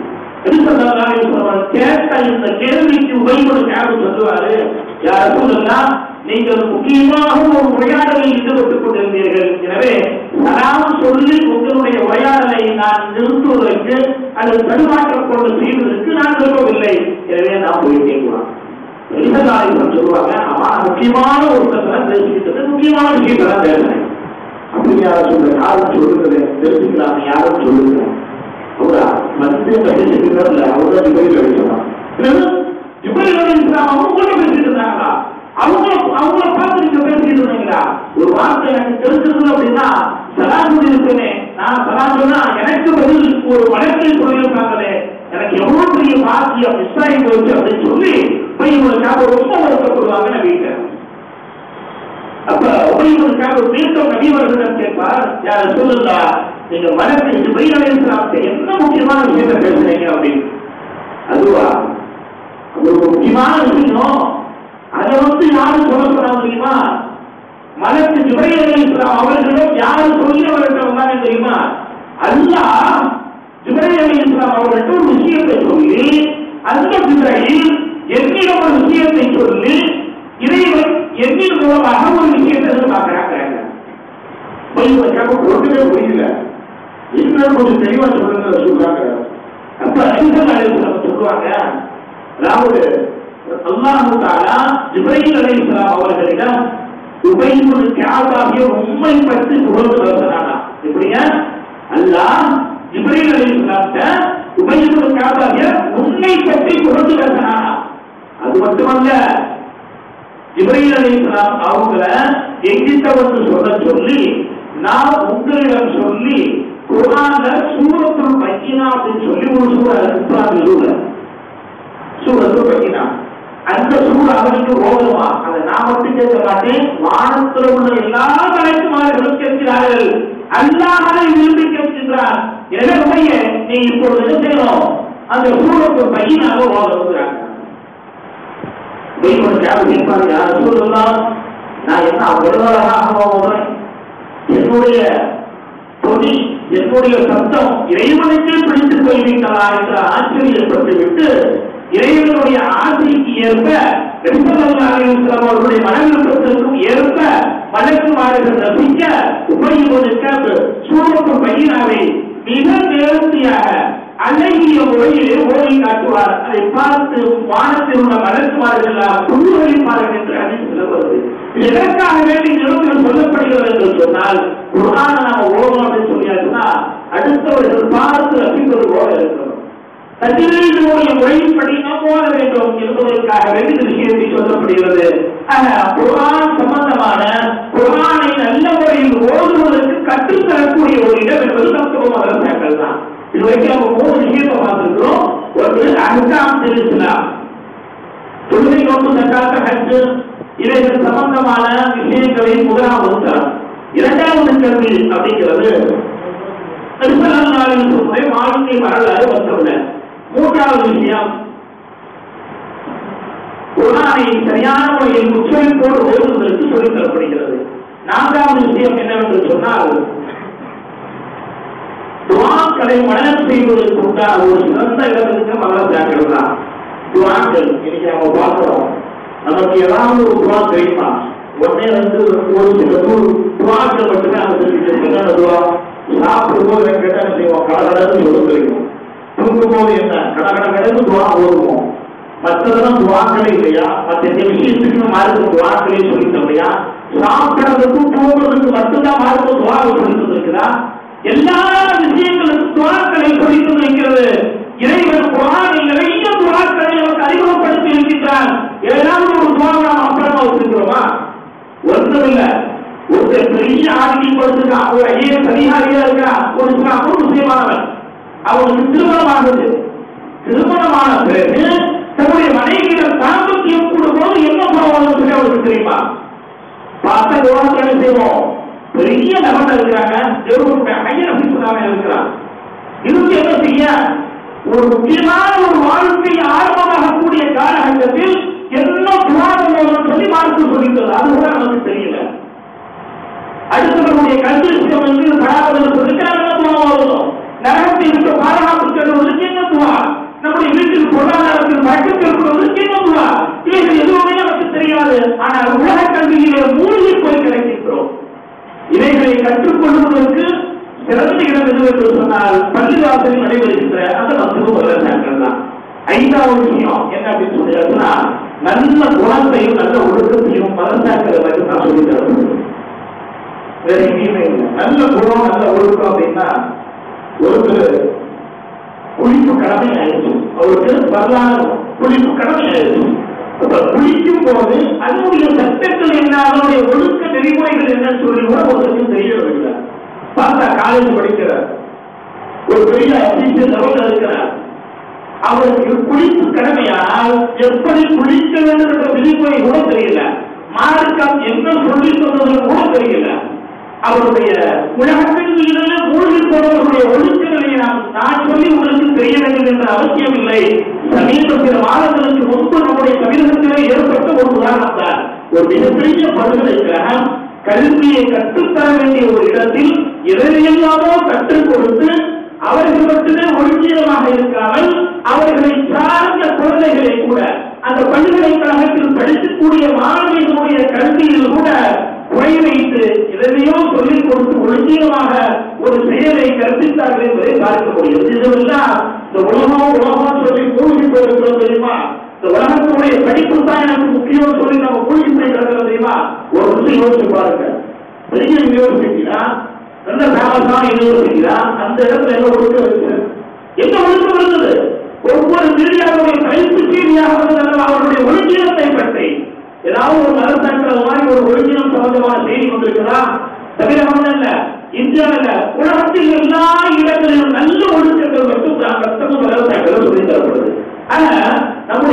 கேட்ட இந்த கேள்விக்கு உபயோகம் யாரு சொல்லுவாரு யார் சொல்லலாம் நீங்கள் முக்கியமாக ஒரு உரையாடலில் ஈடுபட்டுக் கொண்டிருந்தீர்கள் எனவே சலாம் சொல்லி உங்களுடைய உரையாடலை நான் நிறுத்துவதற்கு அல்லது தடுமாற்றம் கொண்டு செய்வதற்கு நான் விரும்பவில்லை எனவே நான் போய் கேட்கலாம் எழுதலாளர்கள் சொல்லுவாங்க ஆமா முக்கியமான ஒரு பேசிக்கிட்டு முக்கியமான விஷயத்தை தான் பேசுறேன் அப்படி யாரும் சொல்ற யாரும் சொல்லுங்க தெரிஞ்சுக்கலாம் யாரும் சொல்லுங்க அவரா மத்திய பேசிக்கிறார்ல அவர்தான் இவரை பேசலாம் இவரை இஸ்லாம் அவங்க கூட பேசிட்டு இருந்தாங்களா அவங்க அவங்கள பார்த்து நீங்க பேசிட்டு இருந்தீங்களா ஒரு வார்த்தை எனக்கு தெரிஞ்சது அப்படின்னா சலாம் சொல்லியிருக்கேனே நான் சலாம் சொன்னா எனக்கு பதில் ஒரு வழக்கை சொல்லியிருக்காங்களே எனக்கு எவ்வளவு பெரிய பாக்கியம் மிஸ் ஆகி போச்சு அப்படின்னு சொல்லி போய் இவங்களுக்காக ரொம்ப வருத்தப்படுவாங்க நான் வீட்டேன் அப்ப உபயோகத்துக்காக மீண்டும் நபிவர்களிடம் கேட்பார் யார் சொல்லுங்க நீங்க மனத்தை ஜிப்ரீல் அலைஹிஸ்ஸலாம்க்கு என்ன முக்கியமான விஷயத்தை பேசுறீங்க அப்படின்னு அதுவா அது ஒரு முக்கியமான விஷயம் அதை வந்து யாரு சொல்ல சொன்னாங்க தெரியுமா மலக்கு ஜிப்ரீல் அலைஹிஸ்ஸலாம் அவர்களிடம் யாரு சொல்லி அவர்கிட்ட வந்தாங்க தெரியுமா அல்லாஹ் ஜிப்ரீல் அலைஹிஸ்ஸலாம் அவர்கள்ட்ட ஒரு விஷயத்தை சொல்லி அந்த ஜிப்ரீல் என்னிடம் ஒரு விஷயத்தை சொல்லி இறைவன் எண்ணின் மூலமாக ஒரு விஷயத்தை எதிர்பார்க்கிறாங்க ஒன்றுமே புரியல இன்னும் கொஞ்சம் தெளிவா சொல்லுங்க சொல்றாங்க அப்ப அலிசன் அலிஸ்லாம் சொல்லுவாங்க அதாவது அல்லாஹு தாலா ஜிப்ரைல் அலைஹிஸ்ஸலாம் அவர்களிடம் உபைபுல் காபாகிய உண்மை பற்றி புகழ்ந்து பேசுறாங்க எப்படிங்க அல்லாஹ் ஜிப்ரைல் அலைஹிஸ்ஸலாம்ட்ட உபைபுல் காபாகிய உண்மை பற்றி புகழ்ந்து பேசுறாங்க அது மட்டுமல்ல இப்ராஹிம் அலைஹிஸ்ஸலாம் அவங்கள எங்கிட்ட வந்து சொல்ல சொல்லி நான் உங்களிடம் சொல்லி குர்ஆன்ல சூரத்துல் பையினா அப்படின்னு சொல்லி ஒரு சூரா இஸ்லாம் சூரா சூரத்துல் பையினா அந்த சூழ் அவனுக்கு ஓதுமா அதை நான் மட்டும் கேட்க மாட்டேன் வானத்தில் உள்ள எல்லா தலைக்குமார்களும் கேட்கிறார்கள் அல்லாஹனை விரும்பி கேட்கின்றார் என்னுடைய நீ இப்பொழுது என்ன செய்யணும் அந்த சூழலுக்கு பையனாக ஓதுகிறாங்க கேட்பாங்க யார் சொல்லலாம் நான் என்ன விருதாளாக ஓதுறேன் என்னுடைய பொடி என்னுடைய சத்தம் இறைவனுக்கே பிடித்துக் கொள்வீங்களா என்ற ஆச்சரியப்பட்டு விட்டு இறைவனுடைய ஆசைக்கு ஏற்ப நெடுமலாயம் அவர்களுடைய மனவிருப்பத்திற்கும் ஏற்ப வழக்குமாறுகள் ரசிக்க உபயோகிக்க சூழப்பு பையனாவை மிக நேர்த்தியாக அழகிய முறையிலே ஓடி காட்டுவார் அதை பார்த்து வானத்தில் உள்ள மலக்குமார்கள் புதுவழிப்பார்கள் என்று அறிந்து சொல்லப்படுது எதற்காக வேண்டி நிறுவனம் சொல்லப்படுகிறது என்று சொன்னால் குரான நாம ஓடும் அப்படின்னு சொல்லியாச்சுன்னா அடுத்தவர்கள் பார்த்து ரசிப்பது போல இருக்கிறோம் தஜ்வீதுடைய முறையின்படி நாம் ஓத வேண்டும் என்பதற்காக வேண்டி இந்த விஷயத்தை சொல்லப்படுகிறது குரான் சம்பந்தமான குரானை நல்ல முறையில் ஓதுவதற்கு கற்றுத்தரக்கூடிய ஒரு இடம் என்பது தத்துவ மதரசாக்கள் தான் இதுவரைக்கும் நம்ம மூணு விஷயத்தை பார்த்திருக்கிறோம் ஒன்று அஹ்காம் தெரிவிக்கலாம் தொழுகை நோக்கு சக்காத்த ஹஜ் இவைகள் சம்பந்தமான விஷயங்களை முதலாவது தரம் இரண்டாவது கல்வி அப்படிங்கிறது திருப்பலாளின் முறை வாழ்க்கை வரலாறு வந்துள்ள மூன்றாவது விஷயம் குரானை சரியான முறையில் உச்சரிப்போடு ஓதுவதற்கு சொல்லித் தரப்படுகிறது நான்காவது விஷயம் என்னவென்று சொன்னால் துவாக்களை மனநம் செய்வதற்கு உண்டான ஒரு சிறந்த இடத்துக்கு மனசாக்கள் தான் துவாக்கள் இன்னைக்கு நம்ம பார்க்கிறோம் நமக்கு ஏதாவது ஒரு துவா தெரியுமா உடனே வந்து ஒரு சில துவாக்கள் மட்டுமே அந்த தெரிவிச்சு என்னென்ன துவா சாப்பிடும் போது என்ன கேட்டா என்ன செய்வோம் கடகடன்னு சொல்ல தெரியும் தூங்கும் போது என்ன கடகட கடந்து துவா ஓதுவோம் மற்றதெல்லாம் துவாக்களே இல்லையா மற்ற எந்த விஷயத்துக்கு மார்க்க துவாக்களே சொல்லித்தோம் இல்லையா சாப்பிடுறதுக்கும் தூங்குறதுக்கு மட்டும்தான் மார்க்க துவாவை சொல்லிட்டு இருக்குதா எல்லா விஷயங்களுக்கும் துவாக்களை சொல்லிட்டு இருக்கிறது இறைவன் குரானில் நிறைய துவாக்களை நமக்கு அறிமுகப்படுத்தி இருக்கின்றான் ஏதாவது ஒரு துவாவை நாம் அப்புறமா வச்சிருக்கிறோமா ஒன்றுமில்ல ஒருத்தர் பெரிய ஆட்சி கொடுத்துருக்கான் ஒரு ஐஏஎஸ் அதிகாரியா இருக்கான் ஒரு ஒரு முஸ்லீமானவன் அவனுக்கு திருமணம் ஆகுது திருமணமான பிறகு தன்னுடைய மனைவியிடம் தாம்பத்தியம் கூடும்போது என்ன போவாங்க சொல்லி அவருக்கு தெரியுமா பார்த்தா யோகத்தை என்ன செய்வோம் பெரிய லெவல்ல இருக்கிறாங்க தேவனுடைய ஐயன் அப்படின்னு இருக்கிறான் இருந்து என்ன செய்ய ஒரு முக்கியமான ஒரு வாழ்க்கை ஆரம்பமாகக்கூடிய காலகட்டத்தில் என்ன துவாரம் சொல்லி மார்க்கு சொல்லித்தது அது கூட நமக்கு தெரியல அடுத்தவர்களுடைய கல்வி விஷயம் வந்து படாதவர்கள் சொல்லிக்கிறாங்க நரகத்தை விட்டு பாதுகாப்புக்கு என்ன துவா நம்முடைய வீட்டில் பொருளாதாரத்தில் பழக்கத்தில் இருப்பதற்கு என்ன துவா இவைகள் எதுவுமே நமக்கு தெரியாது ஆனால் உலக கல்வியிலே மூழ்கி போய் கிடைக்கின்றோம் இவைகளை கற்றுக்கொள்வதற்கு சிறந்த இடம் எது என்று சொன்னால் பள்ளிவாசலில் நடைபெறுகின்ற அந்த மருத்துவ மதரசாக்கள் தான் ஐந்தாவது விஷயம் என்ன அப்படின்னு சொல்லியாச்சுன்னா நல்ல குணத்தையும் நல்ல ஒழுக்கத்தையும் மதரசாக்களை வந்து நான் சொல்லி தரப்படுது வேற எங்கேயுமே இல்லை நல்ல குணம் நல்ல ஒழுக்கம் அப்படின்னா ஒருத்தர் குளிப்பு கடமை ஆயிடுச்சு அவருக்கு வரலாறு குளிப்பு கடமை ஆயிடுச்சு அப்ப குளிக்கும் போது அதனுடைய சட்டங்கள் என்ன அதனுடைய ஒழுக்க நெறிமுறைகள் என்னன்னு சொல்லி கூட ஒருத்தருக்கு தெரியவில்லை பார்த்தா காலேஜ் படிக்கிறார் ஒரு பெரிய அபிஷியல் லெவலில் இருக்கிறார் அவருக்கு குளிப்பு கடமையானால் எப்படி குளிக்க வேண்டும் என்ற விதிமுறை கூட தெரியல மார்க்கம் என்ன சொல்லி சொன்னது கூட தெரியல அவருடைய உலகத்தின் மீது மூழ்கி போனவர்களுடைய ஒழுக்கங்களை நாம் நான் சொல்லி உங்களுக்கு தெரிய வேண்டும் என்ற அவசியம் இல்லை சமீப சில மாதங்களுக்கு முன்பு நம்முடைய தமிழகத்திலே ஏற்பட்ட ஒரு உதாரணம் தான் ஒரு மிகப்பெரிய பல்கலைக்கழகம் கல்வியை கற்றுத்தர வேண்டிய ஒரு இடத்தில் எதையெல்லாமோ கற்றுக் கொடுத்து அவர்கள் மட்டுமே ஒழுங்கீனமாக இருக்காமல் அவர்களை சார்ந்த குழந்தைகளை கூட அந்த பல்கலைக்கழகத்தில் படிக்கக்கூடிய மாணவிகளுடைய கல்வியில் கூட குறை வைத்து எதையோ சொல்லிக் கொடுத்து ஒழுங்கீனமாக ஒரு செயலை கற்பித்தார்கள் என்பதை பார்க்க முடியும் இதுவெல்லாம் இந்த உலகம் உலகம் சொல்லி மூழ்கி போயிருக்கிறோம் தெரியுமா இந்த உலகத்தினுடைய படிப்பு தான் எனக்கு முக்கியம் சொல்லி நம்ம மூழ்கி போய் கிடக்கிறோம் தெரியுமா ஒரு விஷயம் யோசிச்சு பாருங்க பெரிய யூனிவர்சிட்டினா நல்ல ஃபேமஸான யூனிவர்சிட்டினா அந்த இடத்துல என்ன ஒழுக்கம் இருக்கு என்ன ஒழுக்கம் இருந்தது ஒவ்வொரு மீடியாவுடைய பயிற்சி செய்தியாக வந்தது அவருடைய ஒழுங்கீனத்தை பற்றி ஏதாவது ஒரு அரசாங்கம் மாதிரி ஒரு ஒழுங்கினம் சம்பந்தமான செய்தி வந்திருக்கிறா தமிழகம் அல்ல இந்தியாவில் உலகத்தில் எல்லா இடங்களிலும் நல்ல ஒழுக்கங்கள் மட்டும் கஷ்டமும் அரசாங்கம் சொல்லி தரப்படுது ஆனா நம்முடைய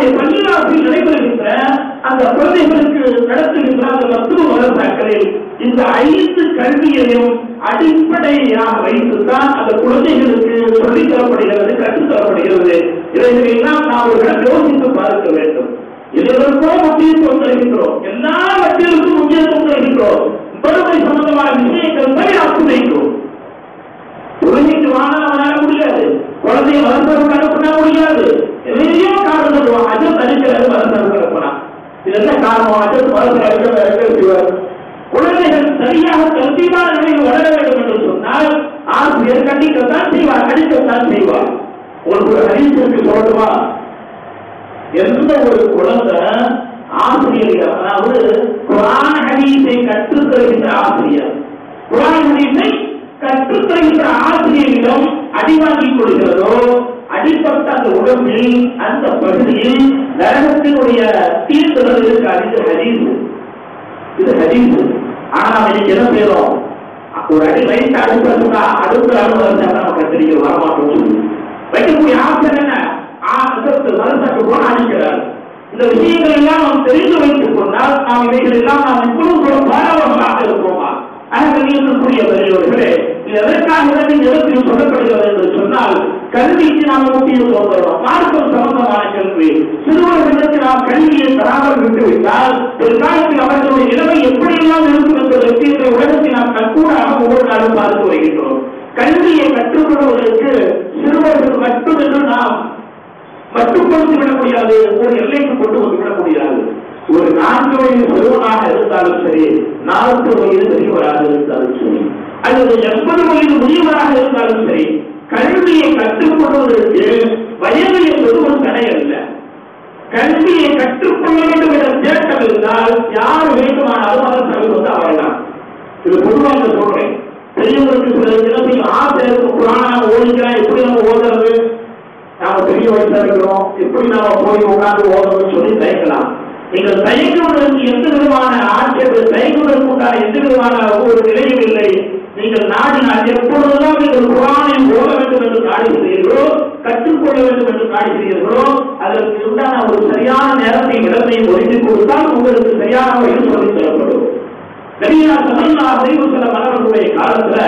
நம்முடைய பள்ளிவாசில் நடைபெறுகின்ற அந்த குழந்தைகளுக்கு நடத்துகின்ற அந்த மருத்துவ மதத்தாக்களில் இந்த ஐந்து கல்வியையும் அடிப்படையாக வைத்துத்தான் அந்த குழந்தைகளுக்கு சொல்லித் தரப்படுகிறது கற்றுத் தரப்படுகிறது இவைகளெல்லாம் நாம் ஒரு இடம் யோசித்து பார்க்க வேண்டும் எதற்கோ முக்கியத்துவம் தருகின்றோம் எல்லாவற்றிற்கும் முக்கியத்துவம் தருகின்றோம் வறுமை சம்பந்தமான விஷயங்கள் தவிர அப்புதைக்கிறோம் உலகிற்கு வாங்க அவனால முடியாது குழந்தைய வளர்ப்பதற்கு அனுப்பினா முடியாது எதையோ காரணம் சொல்லுவான் அஜம் தனிக்கிறது வளர்ப்பதற்கு அனுப்பினா இது என்ன காரணம் அஜம் வளர்ப்பதற்கு குழந்தைகள் சரியாக கல்வியான நிலையில் வளர வேண்டும் என்று சொன்னால் ஆசிரியர் கண்டிக்கத்தான் செய்வார் அடிக்கத்தான் செய்வார் ஒரு ஹரிசிற்கு சொல்லட்டுமா எந்த ஒரு குழந்தை ஆசிரியர் அதாவது குரான் ஹதீஸை கற்றுத் தருகின்ற ஆசிரியர் குரான் ஹதீஸை கற்றுத் தருகின்ற ஆசிரியரிடம் அடி வாங்கிக் கொள்கிறதோ அடிப்பட்ட அந்த உடம்பில் அந்த பகுதியில் நரகத்தினுடைய தீர்த்துகள் இருக்காது இது ஹதீஸ் இது ஹதீஸ் ஆனா நாம இன்னைக்கு என்ன செய்யறோம் ஒரு அடி லைட் அடுக்கிறதுனா அடுத்த அலுவலர் நம்ம கத்திரிக்க வரமாட்டோம் சொல்லி வைக்கக்கூடிய ஆசை என்ன மனசாக்கு போல அடிக்கிறார் இந்த விஷயங்கள் எல்லாம் நாம் தெரிந்து வைத்துக் கொண்டால் நாம் இவைகள் எல்லாம் நாம் இப்பொழுது கூட பாரவர்களாக இருப்போமா அனைவருடைய பெரியவர்களே இது எதற்காக இந்த இடத்தில் சொல்லப்படுகிறது என்று சொன்னால் கல்விக்கு நாம் முக்கியத்துவம் தருவோம் மார்க்கம் சம்பந்தமான கல்வி சிறுவர்களுக்கு நாம் கல்வியை தராமல் விட்டுவிட்டால் பிற்காலத்தில் அவர்களுடைய நிலைமை எப்படியெல்லாம் இருக்கும் என்பதற்கு இந்த உலகத்தில் நாம் கண்கூடாக ஒவ்வொரு நாளும் பார்த்து வருகின்றோம் கல்வியை கற்றுக்கொள்வதற்கு சிறுவர்கள் மட்டும் என்று நாம் மட்டுப்படுத்தி விட முடியாது ஒரு எல்லைக்கு கொண்டு வந்து விட முடியாது ஒரு நான்கு வயது சிறுவனாக இருந்தாலும் சரி நாற்பது வயது பெரியவராக இருந்தாலும் சரி அல்லது எண்பது வயது முதியவராக இருந்தாலும் சரி கல்வியை கற்றுக்கொள்வதற்கு வயது என்பது ஒரு தடை அல்ல கல்வியை கற்றுக்கொள்ள வேண்டும் என்ற தேட்டம் இருந்தால் யார் வேண்டுமானாலும் அதன் தகுதி வந்து அவரலாம் இது பொதுவாக சொல்றேன் பெரியவருக்கு சில இடத்தில் ஆசை இருக்கும் புராணம் ஓடிக்கலாம் எப்படி நம்ம ஓதுறது நாம பெரிய வயசா இருக்கிறோம் எப்படி நாம போய் உட்கார்ந்து ஓதணும்னு சொல்லி தயக்கலாம் நீங்கள் தயங்குவதற்கு எந்த விதமான ஆட்சேப தயங்குவதற்கு உண்டான எந்த விதமான ஒரு நிலையும் இல்லை நீங்கள் நாடினால் எப்பொழுதெல்லாம் நீங்கள் குரானை ஓத வேண்டும் என்று நாடுகிறீர்களோ கற்றுக்கொள்ள வேண்டும் என்று நாடுகிறீர்களோ அதற்கு உண்டான ஒரு சரியான நேரத்தை இடத்தையும் ஒதுக்கி கொடுத்தால் உங்களுக்கு சரியான முறையில் சொல்லித் தரப்படும் நபியார் சமல்லா செய்து சில மன்னர்களுடைய காலத்துல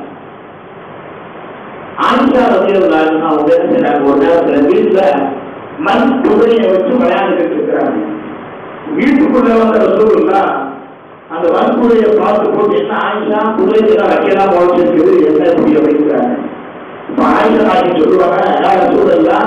ஆயிஷா ரதியல்லாஹு அவங்க என்ன செய்றாங்க ஒரு நேரத்துல வீட்டுல மண் குதிரையை வச்சு விளையாண்டுட்டு இருக்கிறாங்க வீட்டுக்குள்ள வந்த ரசூலுல்லா அந்த மண் குதிரையை பார்த்து போட்டு என்ன ஆயிஷா குதிரைக்கு வைக்கலாம் முளைச்சிருக்குது என்ன இப்படி வைக்கிறாங்க இப்ப ஆயிஷா நாய்க்கு சொல்லுவாங்க யார சூழல்லா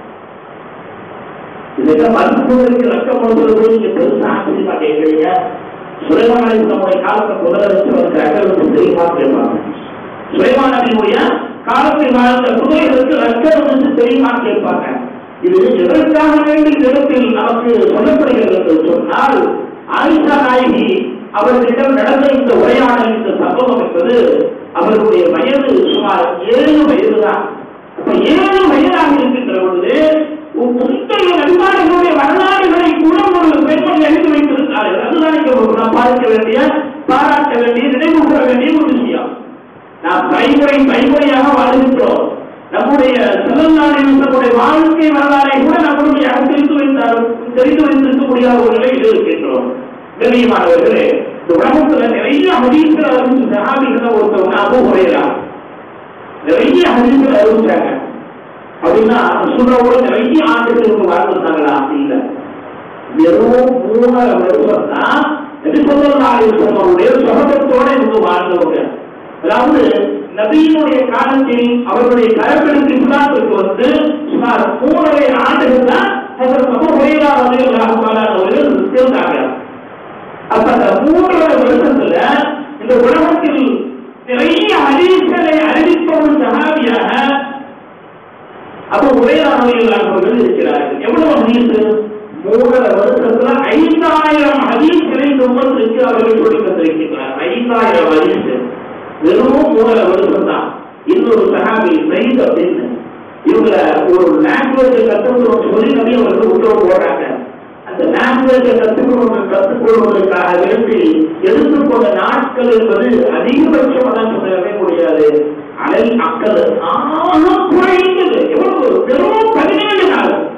இதுக்கு மண் குதிரைக்கு ரத்தம் முளைச்சிருக்கு நீங்க பெருசா ஆச்சரியமா கேட்கறீங்க சுலைமான் நம்முடைய காலத்தை குதிரை வச்சு வந்து ரத்தம் வச்சு தெரியுமா கேட்பாங்க சுலைமான் நபியுடைய காலத்தில் வாழ்ந்த குதிரைகளுக்கு ரத்தம் வந்து தெரியுமா கேட்பாங்க இது எதற்காக வேண்டி இந்த இடத்தில் நமக்கு சொல்லப்படுகிறது என்று சொன்னால் ஆயிஷா நாயகி அவர்களிடம் நடந்த இந்த உரையாடல் இந்த சம்பவம் என்பது அவர்களுடைய வயது சுமார் ஏழு வயதுதான் அப்ப ஏழு வயதாக இருக்கின்ற பொழுது முந்தைய நபிமார்களுடைய வரலாறுகளை கூட ஒரு பெண்மணி அறிந்து வைத்திருக்கிறார்கள் அதுதான் இங்க நாம் பார்க்க வேண்டிய பாராட்ட வேண்டிய நினைவு கூற வேண்டிய ஒரு விஷயம் நாம் தலைமுறை தலைமுறையாக வாழ்கின்றோம் நம்முடைய செல்லநாடு நம்முடைய வாழ்க்கை வரலாறை கூட நம்முடைய தெரிந்து வைத்தாலும் தெரிந்து வைத்திருக்க முடியாத ஒரு நிலையில் இருக்கின்றோம் கண்ணியமானவர்களே இந்த உலகத்துல நிறைய ஹதீஸ்கள் அறிவிச்ச சகாபிகளை ஒருத்தவங்க அபு குறையலாம் நிறைய ஹதீஸ்கள் அறிவிச்சாங்க அப்படின்னா சுண்ணோட நிறைய ஆண்டுகளுக்கு வாழ்ந்துருந்தாங்களா அப்படி இல்லை வெறும் மூணரை வருஷம் தான் அவருடைய சுகத்தோட இவங்க வாழ்ந்தவங்க அதாவது நபியினுடைய காலத்தில் அவர்களுடைய கரப்பிடிப்பு இஸ்லாத்திற்கு வந்து சுமார் மூணரை ஆண்டுகள் தான் அவர்கள் சேர்ந்தாங்க அப்ப அந்த மூன்றரை வருஷத்துல இந்த உலகத்தில் நிறைய அறிவிப்புகளை அறிவிப்பவர்கள் சகாபியாக அப்ப உரையாடல்கள் அவர்கள் இருக்கிறார்கள் எவ்வளவு ஹதீஸ் மூன்றரை வருஷத்துல ஐந்தாயிரம் ஹதீஸ்களை இந்த உமத்திற்கு அவர்கள் சொல்லி தந்திருக்கிறார் ஐந்தாயிரம் ஹதீஸ் வெறும் மூன்றரை வருஷம் தான் இன்னொரு சகாபி சைத் அப்படின்னு இவங்க ஒரு லாங்குவேஜை கற்றுக்கணும் சொல்லி நபி அவர்கள் உத்தரவு போடுறாங்க அந்த லாங்குவேஜை கற்றுக்கணும் கற்றுக்கொள்வதற்காக வேண்டி எடுத்துக்கொண்ட நாட்கள் என்பது அதிகபட்சம் தான் சொல்லவே முடியாது அலை அக்கல் ஆக குறைந்தது எவ்வளவு வெறும் பதினேழு நாள்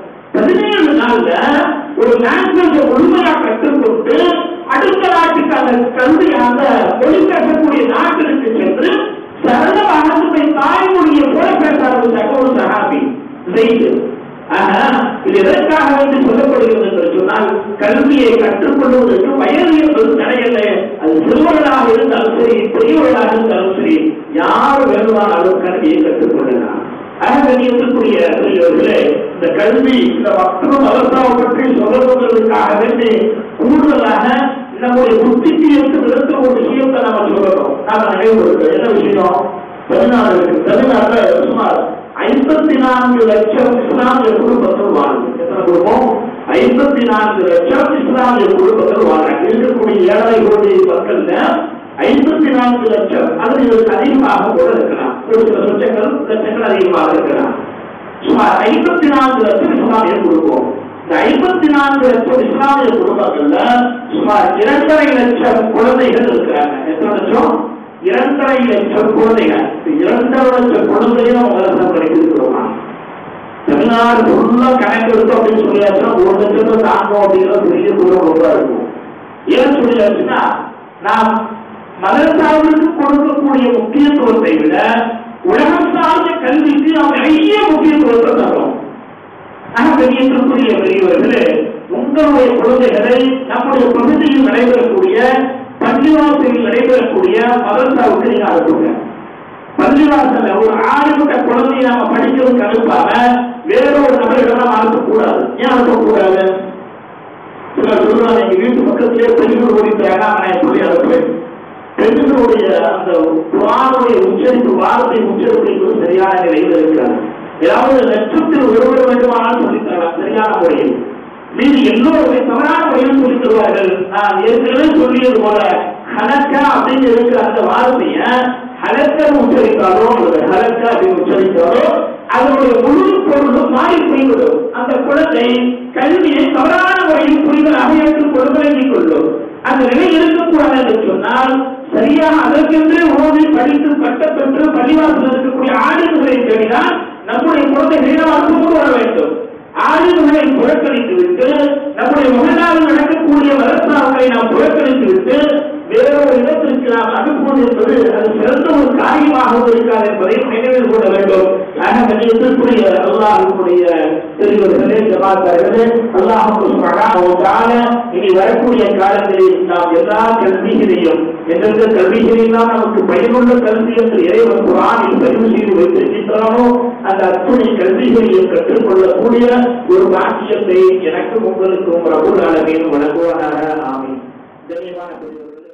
பதினேழு நாள்ல ஒரு லாங்குவேஜை முழுமையா கற்றுக்கொண்டு அடுத்த நாட்டுக்கு அந்த கல்வி அந்த மொழி பேசக்கூடிய நாட்டிற்கு சென்று சரளமாக தன்னுடைய தாய்மொழியை போல பேச ஆரம்பிச்சாங்க ஒரு சகாபி செய்து ஆனா இது எதற்காக வேண்டி சொல்லப்படுகிறது என்று சொன்னால் கல்வியை கற்றுக்கொள்வதற்கு வயது என்பது தடையல்ல அது சிறுவர்களாக இருந்தாலும் சரி பெரியவர்களாக இருந்தாலும் சரி யார் வேணுமானாலும் கல்வியை கற்றுக்கொள்ளலாம் அககணியத்திற்குரிய பெரியவர்களே இந்த கல்வி இந்த மக்களும் மதத்தாவை பற்றி சொல்லுவதற்காக வேண்டி கூடுதலாக நம்முடைய புத்திக்கு எடுத்து விதத்த ஒரு விஷயத்தை நாம சொல்லணும் நாம நினைவுபடுத்தோம் என்ன விஷயம் தமிழ்நாடு இருக்கு தமிழ்நாட்டுல சுமார் ஐம்பத்தி நான்கு லட்சம் இஸ்லாமிய குடும்பங்கள் வாழுது எத்தனை குடும்பம் ஐம்பத்தி நான்கு லட்சம் இஸ்லாமிய குடும்பங்கள் வாழ்றாங்க இருக்கக்கூடிய ஏழரை கோடி மக்கள்ல ஐம்பத்தி நான்கு லட்சம் அது இதற்கு அதிகமாக கூட இருக்கலாம் ஒரு சில லட்சங்கள் லட்சங்கள் அதிகமாக இருக்கலாம் சுமார் ஐம்பத்தி நான்கு லட்சம் இஸ்லாமிய குடும்பம் இந்த ஐம்பத்தி நான்கு லட்சம் இஸ்லாமிய குடும்பங்கள்ல சுமார் இரண்டரை லட்சம் குழந்தைகள் இருக்கிறாங்க எத்தனை லட்சம் இரண்டரை லட்சம் குழந்தைகள் இந்த இரண்டரை லட்சம் குழந்தைகளும் வருஷம் கிடைத்திருக்கிறோமா தமிழ்நாடு ஃபுல்லா கணக்கு எடுத்தோம் அப்படின்னு சொல்லியாச்சுன்னா ஒரு லட்சத்தை தாங்கும் அப்படிங்கிற பெரிய தூரம் ரொம்ப இருக்கும் ஏன் சொல்லியாச்சுன்னா நாம் மதசார்பிற்கு கொடுக்கக்கூடிய முக்கியத்துவத்தை விட உலகம் சார்ந்த கல்விக்கு நாம் நிறைய முக்கியத்துவத்தை தரோம் ஆக வெளியேற்றக்கூடிய பெரியவர்களே உங்களுடைய குழந்தைகளை நம்முடைய பகுதியில் நடைபெறக்கூடிய பள்ளிவாசலில் நடைபெறக்கூடிய மதரசாவுக்கு நீங்க அனுப்புங்க பள்ளிவாசல ஒரு ஆறுபட்ட குழந்தையை நாம படிக்கிறதுக்கு அனுப்பாம வேறொரு நபரிடம் நாம் அனுப்பக்கூடாது ஏன் அனுப்பக்கூடாது சிலர் சொல்லுவாங்க எங்க வீட்டு பக்கத்திலே பெண்கள் ஓடிட்டாங்க நான் எப்படி அனுப்புவேன் பெண்களுடைய அந்த குரானுடைய உச்சரிப்பு வார்த்தை உச்சரிப்பு என்பது சரியான நிலையில் இருக்கிறார் ஏதாவது லட்சத்தில் ஒருவர் வேண்டுமானால் சொல்லித்தரலாம் சரியான முறையில் மீது எல்லோருமே தவறான முறையில் சொல்லித் தருவார்கள் நான் ஏற்கனவே சொல்லியது போல ஹலக்கா அப்படின்னு இருக்கிற அந்த வார்த்தைய ஹலக்கர் உச்சரித்தாலோ அல்லது ஹலக்கா அப்படின்னு உச்சரித்தாலோ அதனுடைய முழு பொருளும் மாறி போய்விடும் அந்த குழந்தை கல்வியை தவறான முறையில் புரிதலாக ஏற்றுக்கொள்ள விளங்கிக் கொள்ளும் அந்த நிலை இருக்கக்கூடாது என்று சொன்னால் சரியாக அதற்கென்று ஓதி படித்து பட்டம் பெற்று பள்ளிவாசல் இருக்கக்கூடிய ஆளுநர்களை தேடினால் நம்முடைய குழந்தைகளை நாம் கொண்டு வர வேண்டும் ஆளுநர்களை புறக்கணித்து விட்டு நம்முடைய முகநாளில் நடக்கக்கூடிய மதத்தாவுகளை நாம் புறக்கணித்து விட்டு வேறொரு இடத்திற்கு நாம் அனுப்புவது என்பது அது சிறந்த ஒரு காரியமாக இருக்காது என்பதை நினைவில் கொள்ள வேண்டும் ஆக கண்ணியத்திற்குரிய அல்லாஹுடைய பெரியவர்களே ஜமாத்தார்களே அல்லாஹு இனி வரக்கூடிய காலங்களில் நாம் எல்லா கல்விகளையும் எந்தெந்த கல்விகளெல்லாம் நமக்கு பயனுள்ள கல்வி என்று இறைவன் குரானில் பதிவு செய்து வைத்திருக்கின்றானோ அந்த அத்துணை கல்விகளையும் கற்றுக்கொள்ளக்கூடிய ஒரு பாக்கியத்தை எனக்கும் உங்களுக்கும் ரகுல் அளவில் வழங்குவானாக ஆமீன் கண்ணியமான பெரியவர்களே